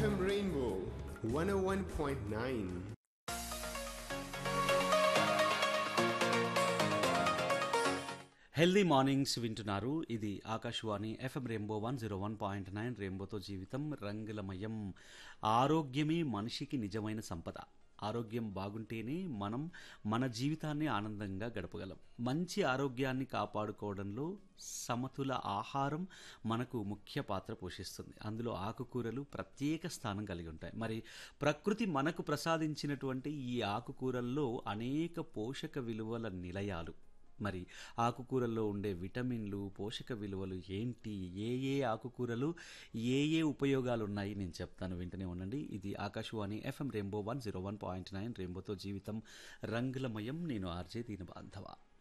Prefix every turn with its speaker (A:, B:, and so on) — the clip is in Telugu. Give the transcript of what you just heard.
A: FM Rainbow 101.9.
B: హెల్దీ మార్నింగ్స్ వింటున్నారు ఇది Akashvani F M rainbow one zero one point nine రెయిన్బోతో జీవితం రంగులమయం ఆరోగ్యమే మనిషికి నిజమైన సంపద ఆరోగ్యం బాగుంటేనే మనం మన జీవితాన్ని ఆనందంగా గడపగలం మంచి ఆరోగ్యాన్ని కాపాడుకోవడంలో సమతుల ఆహారం మనకు ముఖ్య పాత్ర పోషిస్తుంది అందులో ఆకుకూరలు ప్రత్యేక స్థానం కలిగి ఉంటాయి మరి ప్రకృతి మనకు ప్రసాదించినటువంటి ఈ ఆకుకూరల్లో అనేక పోషక విలువల నిలయాలు మరి ఆకుకూరల్లో ఉండే విటమిన్లు పోషక విలువలు ఏంటి ఏ ఏ ఆకుకూరలు ఏ ఏ ఉపయోగాలు ఉన్నాయి నేను చెప్తాను వింటనే ఉండండి ఇది Akashvani F M rainbow one zero one point nine రెయిన్బోతో జీవితం రంగులమయం నేను ఆర్జే దీని బాంధవ